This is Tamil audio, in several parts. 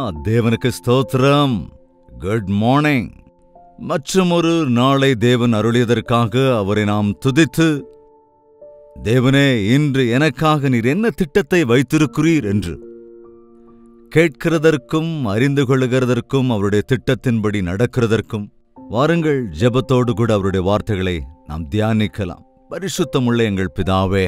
தேவனுக்கு ஸ்தோத்திரம் குட் மார்னிங் மற்றும் ஒரு நாளை தேவன் அருளியதற்காக அவரை நாம் துதித்து தேவனே இன்று எனக்காக நீர் என்ன திட்டத்தை வைத்திருக்கிறீர் என்று கேட்கிறதற்கும் அறிந்து கொள்ளுகிறதற்கும் அவருடைய திட்டத்தின்படி நடக்கிறதற்கும் வாருங்கள் ஜெபத்தோடு கூட அவருடைய வார்த்தைகளை நாம் தியானிக்கலாம் பரிசுத்தமுள்ள எங்கள் பிதாவே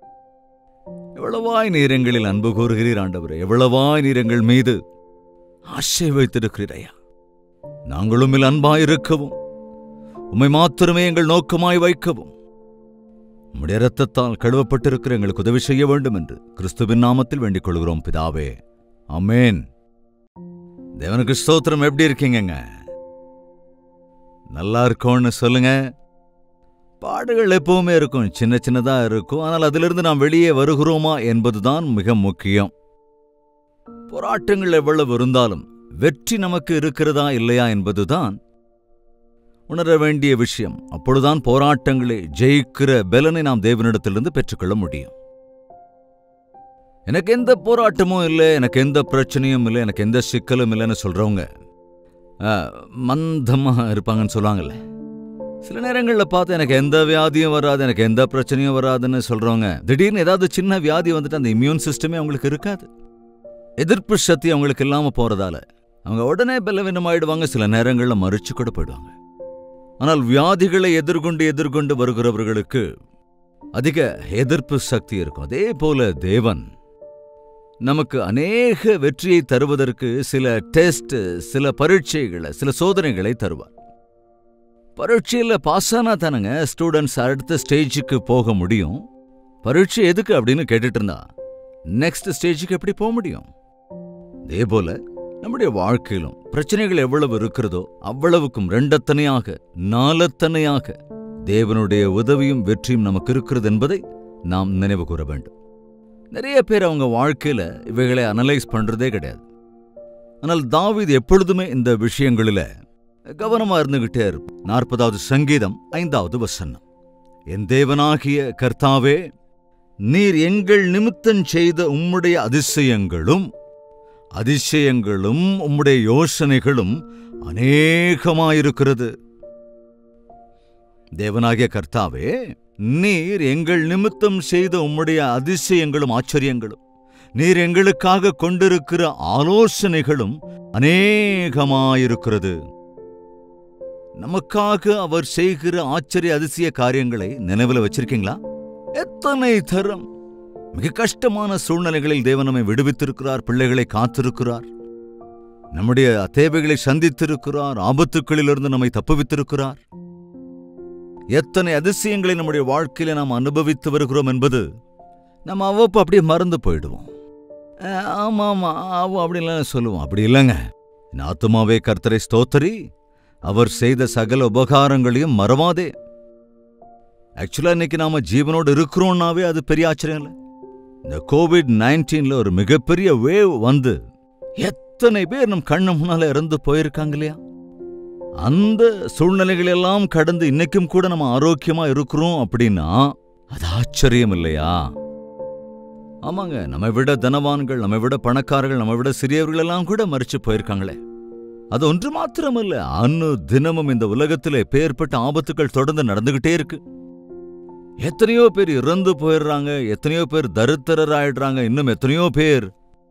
எவ்வளவாய் நீர் எங்களில் அன்பு கூறுகிறீர் ஆண்டவரே எவ்வளவாய் நீர் எங்கள் மீது ஆசை வைத்திருக்கிறீர் ஐயா நாங்களும் உம்மில் அன்பாயிருக்கவும் உம்மை மாத்திரமே எங்கள் நோக்கமாய் வைக்கவும் உம்முடைய இரத்தத்தால் கழுவப்பட்டிருக்கிற எங்களுக்கு உதவி செய்ய வேண்டும் என்று கிறிஸ்துவின் நாமத்தில் வேண்டிக் கொள்கிறோம் பிதாவே அமேன் தேவனுக்கு ஸ்தோத்திரம் எப்படி இருக்கீங்கங்க நல்லா இருக்கோன்னு சொல்லுங்க பாடுகள் எப்பவுமே இருக்கும் சின்ன சின்னதா இருக்கும் ஆனால் அதிலிருந்து நாம் வெளியே வருகிறோமா என்பதுதான் மிக முக்கியம் போராட்டங்கள் எவ்வளவு இருந்தாலும் வெற்றி நமக்கு இருக்கிறதா இல்லையா என்பதுதான் உணர வேண்டிய விஷயம் அப்பொழுதுதான் போராட்டங்களை ஜெயிக்கிற பலனை நாம் தேவனிடத்திலிருந்து பெற்றுக்கொள்ள முடியும் எனக்கு எந்த போராட்டமும் இல்லை எனக்கு எந்த பிரச்சனையும் இல்லை எனக்கு எந்த சிக்கலும் இல்லைன்னு சொல்றவங்க அஹ், மந்தமா இருப்பாங்கன்னு சொல்லுவாங்கல்ல சில நேரங்களில் பார்த்து எனக்கு எந்த வியாதியும் வராது எனக்கு எந்த பிரச்சனையும் வராதுன்னு சொல்றவங்க திடீர்னு ஏதாவது சின்ன வியாதி வந்துட்டு அந்த இம்யூன் சிஸ்டமே அவங்களுக்கு இருக்காது எதிர்ப்பு சக்தி அவங்களுக்கு இல்லாம போறதால அவங்க உடனே பலவீனமாயிடுவாங்க சில நேரங்களில் மறிச்சு கூட போயிடுவாங்க ஆனால் வியாதிகளை எதிர்கொண்டு எதிர்கொண்டு வருகிறவர்களுக்கு அதிக எதிர்ப்பு சக்தி இருக்கும் அதே போல தேவன் நமக்கு அநேக வெற்றியை தருவதற்கு சில டெஸ்ட் சில பரீட்சைகளை சில சோதனைகளை தருவார் பரீட்சையில் பாஸ் ஆனா தானங்க ஸ்டூடெண்ட்ஸ் அடுத்த ஸ்டேஜுக்கு போக முடியும் பரீட்சை எதுக்கு அப்படின்னு கேட்டுட்டு இருந்தா நெக்ஸ்ட் ஸ்டேஜுக்கு எப்படி போக முடியும் அதே போல நம்முடைய வாழ்க்கையிலும் பிரச்சனைகள் எவ்வளவு இருக்கிறதோ அவ்வளவுக்கும் ரெண்டத்தனையாக நாலத்தனையாக தேவனுடைய உதவியும் வெற்றியும் நமக்கு இருக்கிறது என்பதை நாம் நினைவு கூற வேண்டும் நிறைய பேர் அவங்க வாழ்க்கையில இவைகளை அனலைஸ் பண்றதே கிடையாது ஆனால் தாவீது எப்பொழுதுமே இந்த விஷயங்களில கவனமா இருந்துகிட்டே இருப்பார் நாற்பதாவது சங்கீதம் ஐந்தாவது வசனம் என் தேவனாகிய கர்த்தாவே நீர் எங்கள் நிமித்தம் செய்த உம்முடைய அதிசயங்களும் அதிசயங்களும் உம்முடைய யோசனைகளும் அநேகமாயிருக்கிறது தேவனாகிய கர்த்தாவே நீர் எங்கள் நிமித்தம் செய்த உம்முடைய அதிசயங்களும் ஆச்சரியங்களும் நீர் எங்களுக்காக கொண்டிருக்கிற ஆலோசனைகளும் அநேகமாயிருக்கிறது நமக்காக அவர் செய்கிற ஆச்சரிய அதிசய காரியங்களை நினைவில் வச்சிருக்கீங்களா எத்தனை தரம் மிக கஷ்டமான சூழ்நிலைகளில் தேவன் நம்மை விடுவித்திருக்கிறார் பிள்ளைகளை காத்திருக்கிறார் நம்முடைய தேவைகளை சந்தித்திருக்கிறார் ஆபத்துக்களிலிருந்து நம்மை தப்புவித்திருக்கிறார் எத்தனை அதிசயங்களை நம்முடைய வாழ்க்கையில நாம் அனுபவித்து வருகிறோம் என்பது நம்ம அவ்வப்போ அப்படியே மறந்து போயிடுவோம் அஹ், ஆமா ஆமா ஆவும் அப்படின்லாம் சொல்லுவோம் அப்படி இல்லைங்க என் ஆத்துமாவே கர்த்தரை ஸ்தோத்தரி அவர் செய்த சகல உபகாரங்களையும் மறவாதே ஆக்சுவலா இன்னைக்கு நாம ஜீவனோடு இருக்கிறோம்னாவே அது பெரிய ஆச்சரியம் இல்லை இந்த கோவிட் நைன்டீன்ல ஒரு மிகப்பெரிய வேவ் வந்து எத்தனை பேர் நம் கண்ணு முன்னால இறந்து போயிருக்காங்க இல்லையா அந்த சூழ்நிலைகள் எல்லாம் கடந்து இன்னைக்கும் கூட நம்ம ஆரோக்கியமா இருக்கிறோம் அப்படின்னா அது ஆச்சரியம் இல்லையா ஆமாங்க நம்மை விட தனவான்கள் நம்மை விட பணக்காரர்கள் நம்மை விட சிறியவர்கள் எல்லாம் கூட மறிச்சு போயிருக்காங்களே அது ஒன்று மாத்திரமல்ல அன்னு தினமும் இந்த உலகத்திலே பேர்பட்ட ஆபத்துக்கள் தொடர்ந்து நடந்துகிட்டே இருக்கு எத்தனையோ பேர் இறந்து போயிடுறாங்க எத்தனையோ பேர் தரித்திரர் ஆயிடுறாங்க இன்னும் எத்தனையோ பேர்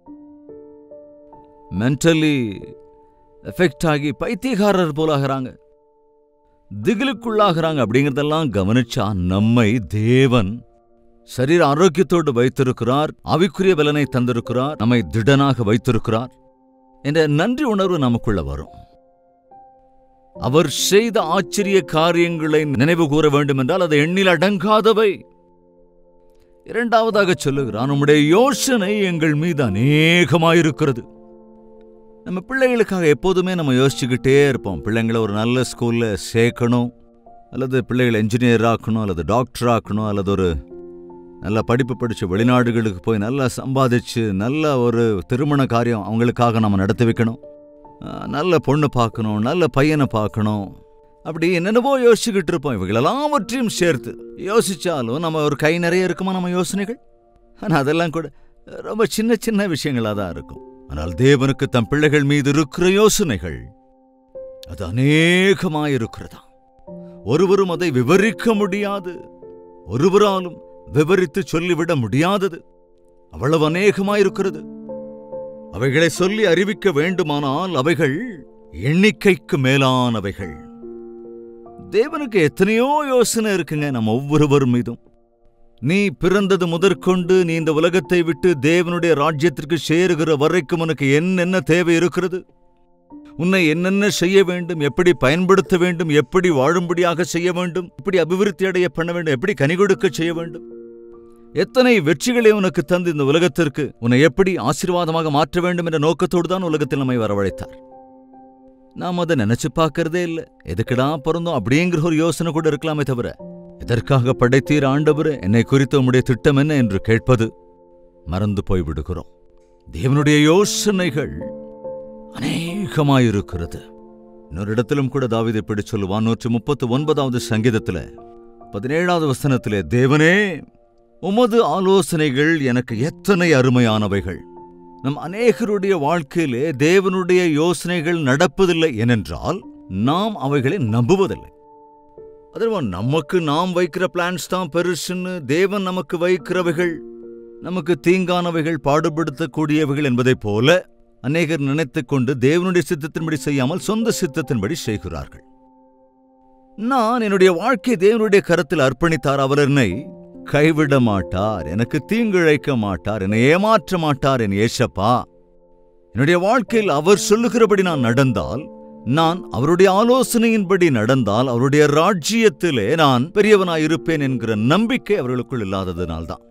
மென்டலி எஃபெக்ட் ஆகி பைத்தியக்காரர் போலாகிறாங்க திகிலுக்குள்ளாகிறாங்க அப்படிங்கறதெல்லாம் கவனிச்சா நம்மை தேவன் சரீர ஆரோக்கியத்தோடு வைத்திருக்கிறார் ஆவிக்குரிய பலனை தந்திருக்கிறார் நம்மை திடனாக வைத்திருக்கிறார் என்ற நன்றி உணர்வு நமக்குள்ள வரும் அவர் செய்த ஆச்சரிய காரியங்களை நினைவு கூற வேண்டும் என்றால் அது எண்ணில் அடங்காதவை இரண்டாவதாக சொல்லுகிறான் உம்முடைய யோசனை எங்கள் மீது அநேகமாயிருக்கிறது நம்ம பிள்ளைகளுக்காக எப்போதுமே நம்ம யோசிச்சுக்கிட்டே இருப்போம் பிள்ளைங்களை ஒரு நல்ல ஸ்கூல்ல சேர்க்கணும் அல்லது பிள்ளைகளை என்ஜினியர் ஆக்கணும் அல்லது டாக்டர் ஆக்கணும் அல்லது ஒரு நல்ல படிப்பு படித்து வெளிநாடுகளுக்கு போய் நல்லா சம்பாதிச்சு நல்ல ஒரு திருமண காரியம் அவங்களுக்காக நம்ம நடத்தி வைக்கணும் அஹ், நல்ல பொண்ணு பார்க்கணும் நல்ல பையனை பார்க்கணும் அப்படி என்னென்னவோ யோசிச்சுக்கிட்டு இருப்போம் இவைகளெல்லாவற்றையும் சேர்த்து யோசிச்சாலும் நம்ம ஒரு கை நிறைய இருக்குமா நம்ம யோசனைகள் ஆனால் அதெல்லாம் கூட ரொம்ப சின்ன சின்ன விஷயங்களாக தான் இருக்கும் ஆனால் தேவனுக்கு தம் பிள்ளைகள் மீது இருக்கிற யோசனைகள் அது அநேகமாயிருக்கிறதா ஒருவரும் அதை விவரிக்க முடியாது ஒருவராலும் விவரித்து சொல்லிவிட முடியாதது அவ்வளவு அநேகமாயிருக்கிறது அவைகளை சொல்லி அறிவிக்க வேண்டுமானால் அவைகள் எண்ணிக்கைக்கு மேலானவைகள் தேவனுக்கு எத்தனையோ யோசனை இருக்குங்க நம்ம ஒவ்வொருவர் மீதும் நீ பிறந்தது முதற்கொண்டு நீ இந்த உலகத்தை விட்டு தேவனுடைய ராஜ்யத்திற்கு சேருகிற வரைக்கும் உனக்கு என்னென்ன தேவை இருக்கிறது உன்னை என்னென்ன செய்ய வேண்டும் எப்படி பயன்படுத்த வேண்டும் எப்படி வாழும்படியாக செய்ய வேண்டும் எப்படி அபிவிருத்தி அடைய பண்ண வேண்டும் எப்படி கனி கொடுக்க செய்ய வேண்டும் எத்தனை வெற்றிகளை உனக்கு தந்து இந்த உலகத்திற்கு உன்னை எப்படி ஆசீர்வாதமாக மாற்ற வேண்டும் என்ற நோக்கத்தோடு தான் உலகத்தில் நம்மை வரவழைத்தார் நாம் அதை நினைச்சு பார்க்கறதே இல்லை எதுக்குடா பிறந்தோம் அப்படிங்கிற ஒரு யோசனை கூட இருக்கலாமே தவிர எதற்காக படைத்தீர் ஆண்டவர் என்னை குறித்த உம்முடைய திட்டம் என்ன என்று கேட்பது மறந்து போய் விடுகிறோம் தேவனுடைய யோசனைகள் அநேகமாயிருக்கிறது இன்னொரு இடத்திலும் கூட தாவீது இப்படி சொல்லுவான் நூற்றி முப்பத்து ஒன்பதாவது சங்கீதத்துல பதினேழாவது வசனத்திலே தேவனே உமது ஆலோசனைகள் எனக்கு எத்தனை அருமையானவைகள் நம் அநேகருடைய வாழ்க்கையிலே தேவனுடைய யோசனைகள் நடப்பதில்லை ஏனென்றால் நாம் அவைகளை நம்புவதில்லை அதுவா நமக்கு நாம் வைக்கிற பிளான்ஸ் தான் பெருசுன்னு தேவன் நமக்கு வைக்கிறவைகள் நமக்கு தீங்கானவைகள் பாடுபடுத்தக்கூடியவைகள் என்பதைப் போல அநேகர் நினைத்துக் கொண்டு தேவனுடைய சித்தத்தின்படி செய்யாமல் சொந்த சித்தத்தின்படி செய்கிறார்கள் நான் என்னுடைய வாழ்க்கை தேவனுடைய கரத்தில் அர்ப்பணித்தார் அவர் என்னை கைவிட மாட்டார் எனக்கு தீங்கிழைக்க மாட்டார் என்னை ஏமாற்ற மாட்டார் என் ஏசப்பா என்னுடைய வாழ்க்கையில் அவர் சொல்லுகிறபடி நான் நடந்தால் நான் அவருடைய ஆலோசனையின்படி நடந்தால் அவருடைய ராஜ்யத்திலே நான் பெரியவனாய் இருப்பேன் என்கிற நம்பிக்கை அவர்களுக்குள் இல்லாததுனால்தான்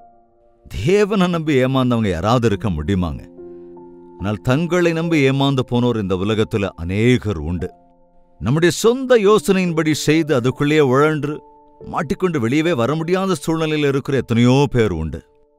தேவனை நம்பி ஏமாந்தவங்க யாராவது இருக்க முடியுமாங்க ஆனால் தங்களை நம்பி ஏமாந்து போனோர் இந்த உலகத்துல அநேகர் உண்டு நம்முடைய சொந்த யோசனையின்படி செய்து அதுக்குள்ளேயே உழன்று மாட்டிக்கொண்டு வெளியவே வர முடியாத சூழ்நிலையில் இருக்கிற எத்தனையோ பேர் உண்டு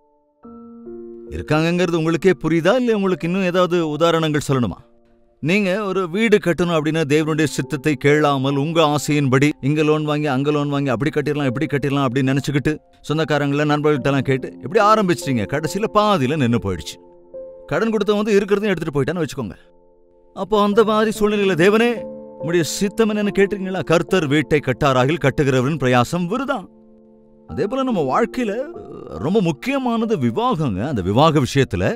இருக்காங்கங்கிறது உங்களுக்கே புரியுதா இல்லை உங்களுக்கு இன்னும் ஏதாவது உதாரணங்கள் சொல்லணுமா நீங்க ஒரு வீடு கட்டணும் அப்படின்னா தேவனுடைய சித்தத்தை கேளாமல் உங்க ஆசையின்படி இங்க லோன் வாங்கி அங்க லோன் வாங்கி அப்படி கட்டிடலாம் இப்படி கட்டிடலாம் அப்படின்னு நினைச்சுக்கிட்டு சொந்தக்காரங்கள நண்பர்கள்ட்டெல்லாம் கேட்டு இப்படி ஆரம்பிச்சிட்டீங்க கடைசியில பாதியில நின்று போயிடுச்சு கடன் கொடுத்தவன் வந்து இருக்கிறதையும் எடுத்துட்டு போயிட்டான்னு வச்சுக்கோங்க அப்போ அந்த மாதிரி சூழ்நிலையில தேவனே உம்முடைய சித்தம் என்னன்னு கேட்டீங்களா கர்த்தர் வீட்டை கட்டாராகில் கட்டுகிறவரின் பிரயாசம் விருதான் அதே போல நம்ம வாழ்க்கையில ரொம்ப முக்கியமானது விவாகங்க அந்த விவாக விஷயத்துல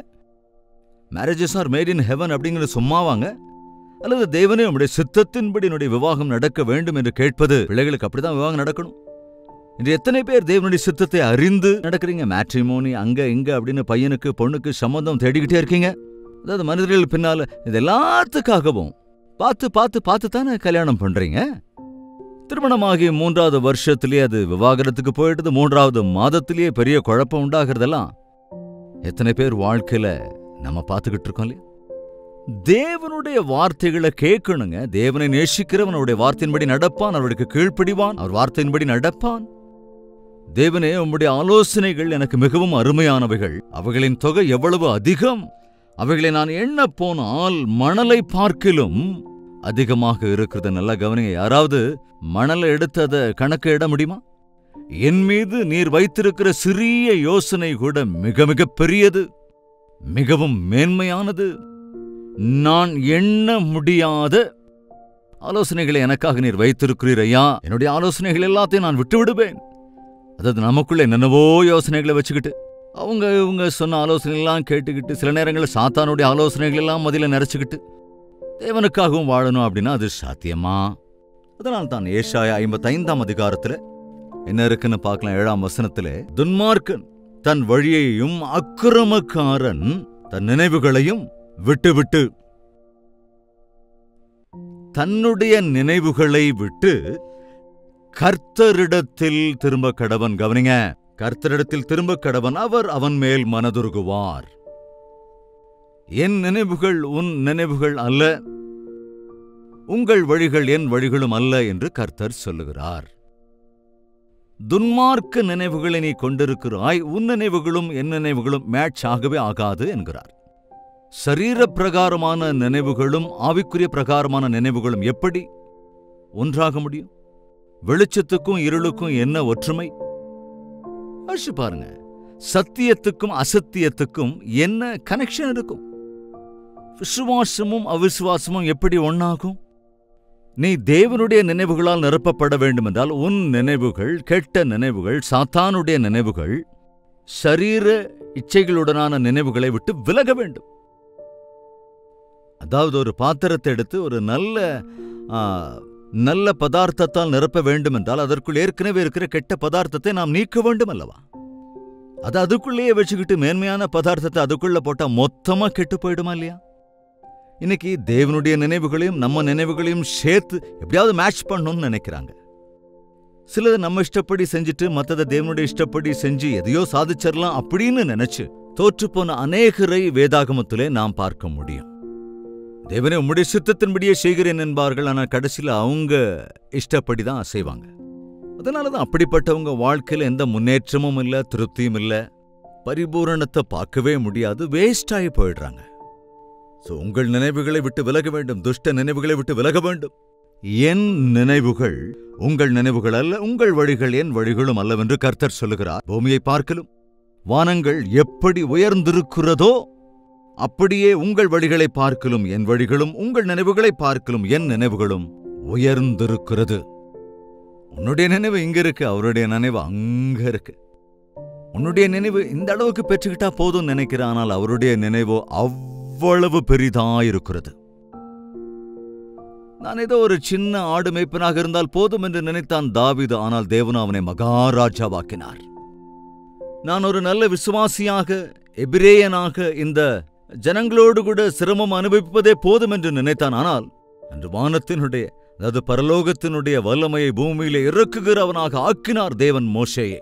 marriages are made in heaven அப்படிங்கிறது சும்மாவாங்க அல்லது தேவனே உம்முடைய சித்தத்தின்படி என்னுடைய விவாகம் நடக்க வேண்டும் என்று கேட்பது பிள்ளைகளுக்கு அப்படிதான் விவாகம் நடக்கணும் இன்று எத்தனை பேர் தேவனுடைய சித்தத்தை அறிந்து நடக்கிறீங்க மேட்ரிமோனி அங்க இங்க அப்படின்னு பையனுக்கு பொண்ணுக்கு சம்மந்தம் தேடிக்கிட்டே இருக்கீங்க அதாவது மனிதர்கள் பின்னால இது எல்லாத்துக்காகவும் பார்த்து பார்த்து பார்த்து தானே கல்யாணம் பண்றீங்க திருமணமாகி மூன்றாவது வருஷத்திலேயே அது விவாகரத்துக்கு போயிடுது மூன்றாவது மாதத்திலேயே பெரிய குழப்பம் உண்டாகிறதெல்லாம் எத்தனை பேர் வாழ்க்கையில நம்ம பார்த்துக்கிட்டு இருக்கோம் இல்லையா தேவனுடைய வார்த்தைகளை கேட்கணுங்க தேவனை நேசிக்கிறவன் அவருடைய வார்த்தையின்படி நடப்பான் அவருக்கு கீழ்ப்படிவான் அவர் வார்த்தையின்படி நடப்பான் தேவனே உம்முடைய ஆலோசனைகள் எனக்கு மிகவும் அருமையானவைகள் அவைகளின் தொகை எவ்வளவு அதிகம் அவைகளை நான் எண்ண போனால் மணலை பார்க்கிலும் அதிகமாக இருக்கிறது நல்லா கவனிங்க யாராவது மணலை எடுத்து அதை கணக்கு இட முடியுமா என் மீது நீர் வைத்திருக்கிற சிறிய யோசனை கூட மிக மிக பெரியது மிகவும் மேன்மையானது நான் எண்ண முடியாத ஆலோசனைகளை எனக்காக நீர் வைத்திருக்கிறீர் ஐயா என்னுடைய ஆலோசனைகள் எல்லாத்தையும் நான் விட்டு விடுவேன் அதாவது நமக்குள்ள என்னென்னவோ யோசனைகளை வச்சுக்கிட்டு அவங்க இவங்க சொன்ன ஆலோசனைகள்லாம் கேட்டுக்கிட்டு சில நேரங்களில் சாத்தானுடைய ஆலோசனைகள் எல்லாம் மதியில நிறைச்சுக்கிட்டு தேவனுக்காகவும் வாழணும் அப்படின்னா அது சாத்தியமா அதனால் தான் ஏஷாயா ஐம்பத்தைந்தாம் அதிகாரத்துல என்ன இருக்குன்னு பார்க்கலாம் ஏழாம் வசனத்திலே துன்மார்க்கன் தன் வழியையும் அக்கிரமக்காரன் தன் நினைவுகளையும் விட்டுவிட்டு தன்னுடைய நினைவுகளை விட்டு கர்த்தரிடத்தில் திரும்ப கடவன் கவனிங்க கர்த்தரிடத்தில் திரும்ப கடவன் அவர் அவன் மேல் மனதுருகுவார் என் நினைவுகள் உன் நினைவுகள் அல்ல உங்கள் வழிகள் என் வழிகளும் அல்ல என்று கர்த்தர் சொல்லுகிறார் துன்மார்க்க நினைவுகளை நீ கொண்டிருக்கிறாய் உன் நினைவுகளும் என் நினைவுகளும் மேட்ச் ஆகவே ஆகாது என்கிறார் சரீர பிரகாரமான நினைவுகளும் ஆவிக்குரிய பிரகாரமான நினைவுகளும் எப்படி ஒன்றாக முடியும் வெளிச்சத்துக்கும் இருளுக்கும் என்ன ஒற்றுமை யோசிச்சு பாருங்க சத்தியத்துக்கும் அசத்தியத்துக்கும் என்ன கனெக்ஷன் இருக்கும் விசுவாசமும் அவிசுவாசமும் எப்படி ஒண்ணாகும் நீ தேவனுடைய நினைவுகளால் நிரப்பப்பட வேண்டுமென்றால் உன் நினைவுகள் கெட்ட நினைவுகள் சாத்தானுடைய நினைவுகள் சரீர இச்சைகளுடனான நினைவுகளை விட்டு விலக வேண்டும் அதாவது ஒரு பாத்திரத்தை எடுத்து ஒரு நல்ல ஆ, நல்ல பதார்த்தத்தால் நிரப்ப வேண்டுமென்றால் அதற்குள் ஏற்கனவே இருக்கிற கெட்ட பதார்த்தத்தை நாம் நீக்க வேண்டும் அல்லவா அது அதுக்குள்ளேயே வச்சுக்கிட்டு மேன்மையான பதார்த்தத்தை அதுக்குள்ள போட்டா மொத்தமா கெட்டு போயிடுமா இல்லையா இன்னைக்கு தேவனுடைய நினைவுகளையும் நம்ம நினைவுகளையும் சேர்த்து எப்படியாவது மேட்ச் பண்ணணும்னு நினைக்கிறாங்க சிலதை நம்ம இஷ்டப்படி செஞ்சுட்டு மத்ததை தேவனுடைய இஷ்டப்படி செஞ்சு எதையோ சாதிச்சிடலாம் அப்படின்னு நினைச்சு தோற்றுப்போன அநேகரை வேதாகமத்திலே நாம் பார்க்க முடியும் தேவனே உம்முடைய சித்தத்தின்படியே செய்கிறேன் என்பார்கள் ஆனால் கடைசியில் அவங்க இஷ்டப்படி தான் செய்வாங்க அதனால தான் அப்படிப்பட்டவங்க வாழ்க்கையில் எந்த முன்னேற்றமும் இல்லை திருப்தியும் இல்லை பரிபூரணத்தை பார்க்கவே முடியாது வேஸ்ட் ஆகி போயிடுறாங்க ஸோ உங்கள் நினைவுகளை விட்டு விலக வேண்டும் துஷ்ட நினைவுகளை விட்டு விலக வேண்டும் என் நினைவுகள் உங்கள் நினைவுகள் அல்ல உங்கள் வழிகள் என் வழிகளும் அல்லவென்று கர்த்தர் சொல்லுகிறார் பூமியை பார்க்கலும் வானங்கள் எப்படி உயர்ந்திருக்கிறதோ அப்படியே உங்கள் வழிகளை பார்க்கலும் என் வழிகளும் உங்கள் நினைவுகளை பார்க்கலும் என் நினைவுகளும் உயர்ந்திருக்கிறது உன்னுடைய நினைவு இங்க இருக்கு அவருடைய நினைவு அங்க இருக்கு உன்னுடைய நினைவு இந்த அளவுக்கு பெற்றுக்கிட்டா போதும் நினைக்கிற ஆனால் அவருடைய நினைவோ அவ்வளவு பெரிதாயிருக்கிறது நான் ஏதோ ஒரு சின்ன ஆடு மேய்ப்பனாக இருந்தால் போதும் என்று நினைத்தான் தாவீது ஆனால் தேவன் அவனை மகாராஜாவாக்கினார் நான் ஒரு நல்ல விசுவாசியாக எபிரேயனாக இந்த ஜனங்களோடு கூட சிரமம் அனுபவிப்பதே போதும் என்று நினைத்தான் ஆனால் அன்று வானத்தினுடைய அதாவது பரலோகத்தினுடைய வல்லமையை பூமியிலே இறக்குகிறவனாக ஆக்கினார் தேவன் மோசேயை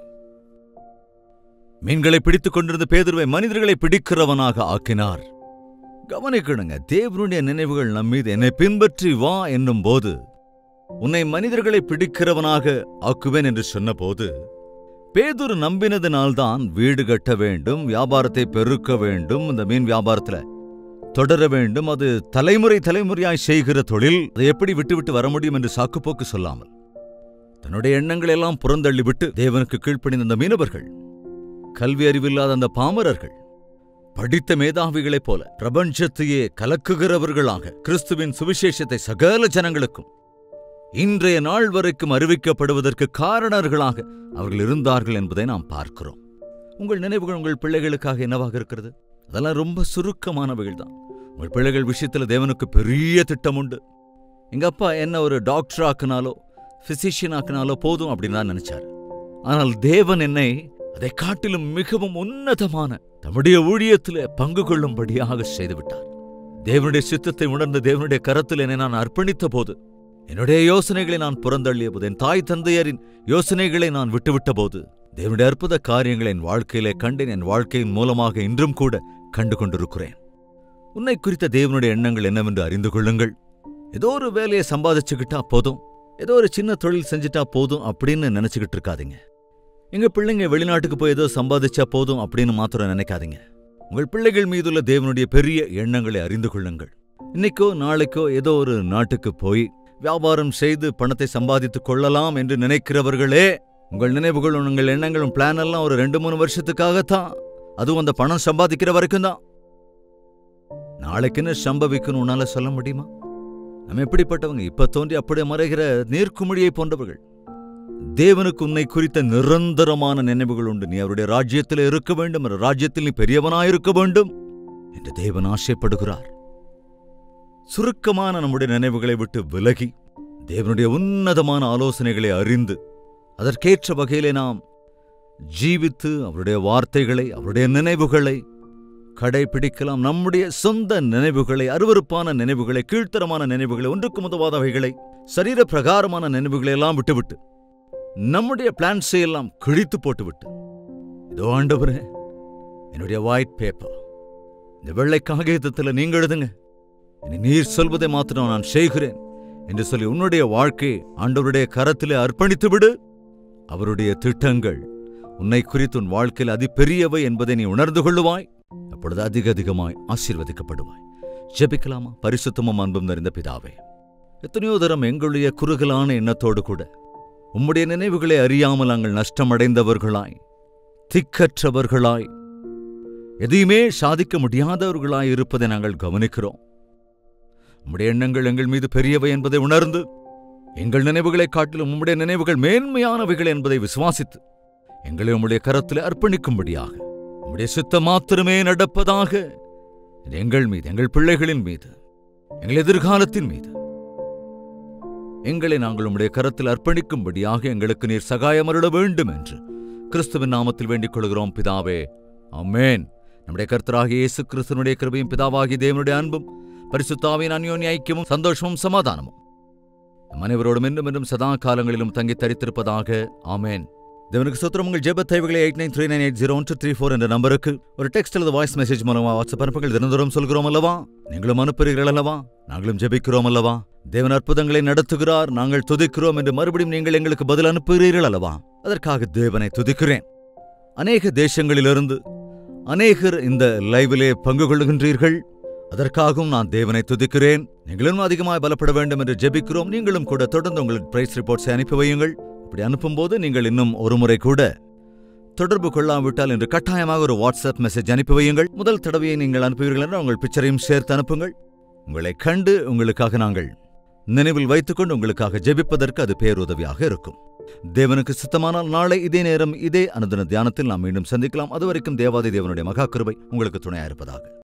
மீன்களை பிடித்துக் கொண்டிருந்த பேதுருவை மனிதர்களை பிடிக்கிறவனாக ஆக்கினார் கவனிக்கணுங்க தேவனுடைய நினைவுகள் நம் மீது என்னை பின்பற்றி வா என்னும் போது உன்னை மனிதர்களை பிடிக்கிறவனாக ஆக்குவேன் என்று சொன்னபோது பேதுரு நம்பினதினால்தான் வீடு கட்ட வேண்டும் வியாபாரத்தை பெருக்க வேண்டும் இந்த மீன் வியாபாரத்துல தொடர வேண்டும் அது தலைமுறை தலைமுறையாய் செய்கிற தொழில் அதை எப்படி விட்டுவிட்டு வர முடியும் என்று சாக்குப்போக்கு சொல்லாமல் தன்னுடைய எண்ணங்களை எல்லாம் புறந்தள்ளி விட்டு தேவனுக்கு கீழ்ப்பணிந்த அந்த மீனவர்கள் கல்வி அறிவில்லாத அந்த பாமரர்கள் படித்த மேதாவிகளைப் போல பிரபஞ்சத்தையே கலக்குகிறவர்களாக கிறிஸ்துவின் சுவிசேஷத்தை சகல ஜனங்களுக்கும் இன்றைய நாள் வரைக்கும் அறிவிக்கப்படுவதற்கு காரணர்களாக அவர்கள் இருந்தார்கள் என்பதை நாம் பார்க்கிறோம் உங்கள் நினைவுகள் உங்கள் பிள்ளைகளுக்காக என்னவாக இருக்கிறது அதெல்லாம் ரொம்ப சுருக்கமானவைகள் தான் உங்கள் பிள்ளைகள் விஷயத்துல தேவனுக்கு பெரிய திட்டம் உண்டு எங்க அப்பா என்ன ஒரு டாக்டர் ஆக்குனாலோ பிசிஷியன் ஆக்குனாலோ போதும் அப்படின்னு தான் நினைச்சார் ஆனால் தேவன் என்னை அதை காட்டிலும் மிகவும் உன்னதமான தம்முடைய ஊழியத்திலே பங்கு கொள்ளும்படியாக செய்துவிட்டார் தேவனுடைய சித்தத்தை உணர்ந்து தேவனுடைய கரத்தில் என்னை நான் அர்ப்பணித்த போது என்னுடைய யோசனைகளை நான் புறந்தள்ளிய போது என் தாய் தந்தையரின் யோசனைகளை நான் விட்டுவிட்ட போது தேவனுடைய அற்புத காரியங்களை என் வாழ்க்கையிலே கண்டேன் என் வாழ்க்கையின் மூலமாக இன்றும் கூட கண்டு கொண்டிருக்கிறேன் உன்னை குறித்த தேவனுடைய எண்ணங்கள் என்னவென்று அறிந்து கொள்ளுங்கள் ஏதோ ஒரு வேலையை சம்பாதிச்சுக்கிட்டா போதும் ஏதோ ஒரு சின்ன தொழில் செஞ்சுட்டா போதும் அப்படின்னு நினைச்சுக்கிட்டு இருக்காதீங்க எங்க பிள்ளைங்க வெளிநாட்டுக்கு போய் ஏதோ சம்பாதிச்சா போதும் அப்படின்னு மாத்திரம் நினைக்காதீங்க உங்கள் பிள்ளைகள் மீதுள்ள தேவனுடைய பெரிய எண்ணங்களை அறிந்து கொள்ளுங்கள் இன்னைக்கோ நாளைக்கோ ஏதோ ஒரு நாட்டுக்கு போய் வியாபாரம் செய்து பணத்தை சம்பாதித்துக் கொள்ளலாம் என்று நினைக்கிறவர்களே உங்கள் நினைவுகளும் உங்கள் எண்ணங்களும் பிளான் எல்லாம் ஒரு ரெண்டு மூணு வருஷத்துக்காகத்தான் அதுவும் அந்த பணம் சம்பாதிக்கிற வரைக்கும் தான் நாளைக்குன்னு சம்பவிக்கணும் உன்னால சொல்ல முடியுமா நம்ம எப்படிப்பட்டவங்க இப்ப தோன்றி அப்படியே மறைகிற நீர்க்குமிழியை போன்றவர்கள் தேவனுக்கு உன்னை குறித்த நிரந்தரமான நினைவுகள் உண்டு நீ அவருடைய ராஜ்யத்தில் இருக்க வேண்டும் அந்த ராஜ்யத்தில் நீ பெரியவனாயிருக்க வேண்டும் என்று தேவன் ஆசைப்படுகிறார் சுருக்கமான நம்முடைய நினைவுகளை விட்டு விலகி தேவனுடைய உன்னதமான ஆலோசனைகளை அறிந்து அதற்கேற்ற வகையிலே நாம் ஜீவித்து அவருடைய வார்த்தைகளை அவருடைய நினைவுகளை கடைபிடிக்கலாம் நம்முடைய சொந்த நினைவுகளை அருவருப்பான நினைவுகளை கீழ்த்தரமான நினைவுகளை ஒன்றுக்கு முதவாதவைகளை சரீர பிரகாரமான நினைவுகளை எல்லாம் விட்டுவிட்டு நம்முடைய பிளான்ஸை எல்லாம் கிழித்து போட்டுவிட்டு இதோ ஆண்டவரே என்னுடைய ஒயிட் பேப்பர் இந்த வெள்ளை காகிதத்தில் நீங்க எழுதுங்க இனி நீர் சொல்வதை மாத்திரம் நான் செய்கிறேன் என்று சொல்லி உன்னுடைய வாழ்க்கையை ஆண்டவருடைய கரத்திலே அர்ப்பணித்து விடு அவருடைய திட்டங்கள் உன்னை குறித்து உன் வாழ்க்கையில் அதிபெரியவை என்பதை நீ உணர்ந்து கொள்ளுவாய் அப்பொழுது அதிக அதிகமாய் ஆசீர்வதிக்கப்படுவாய் ஜெபிக்கலாமா பரிசுத்தமும் அன்பும் நிறைந்த பிதாவே எத்தனையோ தரம் எங்களுடைய குறுகலான எண்ணத்தோடு கூட உம்முடைய நினைவுகளை அறியாமல் நாங்கள் நஷ்டமடைந்தவர்களாய் திக்கற்றவர்களாய் எதையுமே சாதிக்க முடியாதவர்களாய் இருப்பதை நாங்கள் கவனிக்கிறோம் உம்முடைய எண்ணங்கள் எங்கள் மீது பெரியவை என்பதை உணர்ந்து எங்கள் நினைவுகளைக் காட்டிலும் உம்முடைய நினைவுகள் மேன்மையானவைகள் என்பதை விசுவாசித்து எங்களை உம்முடைய கரத்தில் அர்ப்பணிக்கும்படியாக உம்முடைய சித்தம் மாத்திரமே நடப்பதாக எங்கள் மீது எங்கள் பிள்ளைகளின் மீது எங்கள் எதிர்காலத்தின் மீது எங்களை நாங்கள் உம்முடைய கரத்தில் அர்ப்பணிக்கும்படியாக எங்களுக்கு நீர் சகாயமருட வேண்டும் என்று கிறிஸ்துவின் நாமத்தில் வேண்டிக் கொள்கிறோம் பிதாவே அம்மேன் நம்முடைய கர்த்தராகிய இயேசு கிறிஸ்துவனுடைய கிருபையும் பிதாவாகிய தேவனுடைய அன்பும் பரிசுத்தாவின் அந்யோன்ய ஐக்கியமும் சந்தோஷமும் சமாதானமும் நம் அனைவரோடும் இன்னும் இன்னும் சதா காலங்களிலும் தங்கி தரித்திருப்பதாக ஆமேன் தேவனுக்கு சுத்திரம் உங்கள் ஜெப தேவைகளை eight nine three nine eight zero one three four என்ற நம்பருக்கு ஒரு டெக்ஸ்ட் அல்லது வாய்ஸ் மெசேஜ் மூலமா வாட்ஸ்அப் அனுப்புகள் தினந்தோறும் சொல்கிறோம் அல்லவா நீங்களும் அனுப்புகிறீர்கள் அல்லவா நாங்களும் ஜெபிக்கிறோம் அல்லவா தேவன் அற்புதங்களை நடத்துகிறார் நாங்கள் துதிக்கிறோம் என்று மறுபடியும் நீங்கள் எங்களுக்கு பதில் அனுப்புகிறீர்கள் அல்லவா அதற்காக தேவனை துதிக்கிறேன் அநேக தேசங்களிலிருந்து அநேகர் இந்த லைவிலே பங்கு கொள்ளுகின்றீர்கள் அதற்காகவும் நான் தேவனை துதிக்கிறேன் நீங்களும் அதிகமாக பலப்பட வேண்டும் என்று ஜெபிக்கிறோம் நீங்களும் கூட தொடர்ந்து உங்கள் பிரைஸ் ரிப்போர்ட்ஸை அனுப்பி வையுங்கள் இப்படி அனுப்பும்போது நீங்கள் இன்னும் ஒரு முறை கூட தொடர்பு கொள்ளாவிட்டால் என்று கட்டாயமாக ஒரு வாட்ஸ்அப் மெசேஜ் அனுப்பி வையுங்கள் முதல் தடவையை நீங்கள் அனுப்புவீர்கள் என்றால் உங்கள் பிக்சரையும் சேர்த்து அனுப்புங்கள் உங்களை கண்டு உங்களுக்காக நாங்கள் நினைவில் வைத்துக்கொண்டு உங்களுக்காக ஜெபிப்பதற்கு அது பேருதவியாக இருக்கும் தேவனுக்கு சித்தமானால் நாளை இதே நேரம் இதே அனுதின தியானத்தில் நாம் மீண்டும் சந்திக்கலாம் அதுவரைக்கும் தேவாதி தேவனுடைய மகா கிருபை உங்களுக்கு துணையா இருப்பதாக